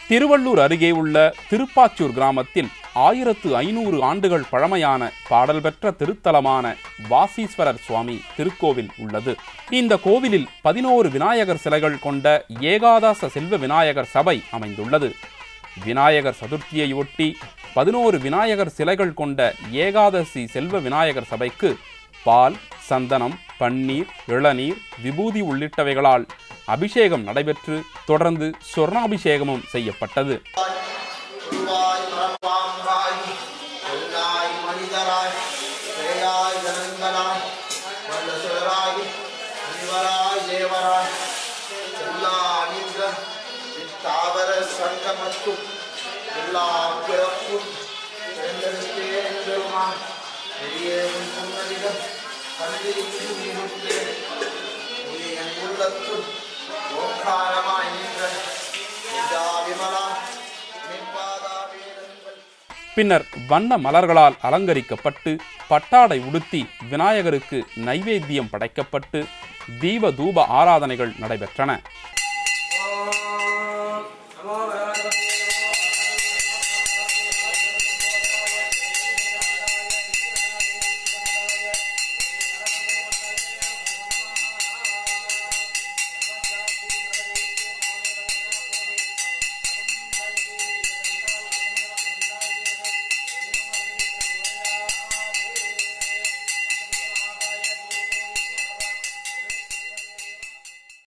திருவள்ளூர் அருகே உள்ள திருப்பாச்சூர் கிராமத்தில் ஆயிரத்து ஐநூறு ஆண்டுகள் பழமையான பாடல் பெற்ற திருத்தலமான வாசீஸ்வரர் சுவாமி திருக்கோவில் உள்ளது இந்த கோவிலில் பதினோரு விநாயகர் சிலைகள் கொண்ட ஏகாதச செல்வ விநாயகர் சபை அமைந்துள்ளது விநாயகர் சதுர்த்தியையொட்டி பதினோரு விநாயகர் சிலைகள் கொண்ட ஏகாதசி செல்வ விநாயகர் சபைக்கு பால் சந்தனம் பன்னீர் இளநீர் விபூதி உள்ளிட்டவைகளால் அபிஷேகம் நடைபெற்று தொடர்ந்து சொர்ணாபிஷேகமும் செய்யப்பட்டது உருவாய் மரபாம்பாய் பொன்னாய் மனிதராய் பேயாய் ஜனங்களாய் வல்ல சுடராய் முனிவராய் தேவராய் எல்லா அணிந்த இத்தாவர சங்கமத்தும் எல்லா பிறப்பும் தேர்ந்தெடுத்தே பெருமான் பெரியவன் புன்னதிகம் கண்டிருந்து நீருத்தே நீ என் உள்ளத்தும் ஓங்காரமாய் நின்ற நிஜா விமலா நிற்பாதா வேதங்கள் பின்னர் வண்ண மலர்களால் அலங்கரிக்கப்பட்டு பட்டாடை உடுத்தி விநாயகருக்கு நைவேத்தியம் படைக்கப்பட்டு தீப தூப ஆராதனைகள் நடைபெற்றன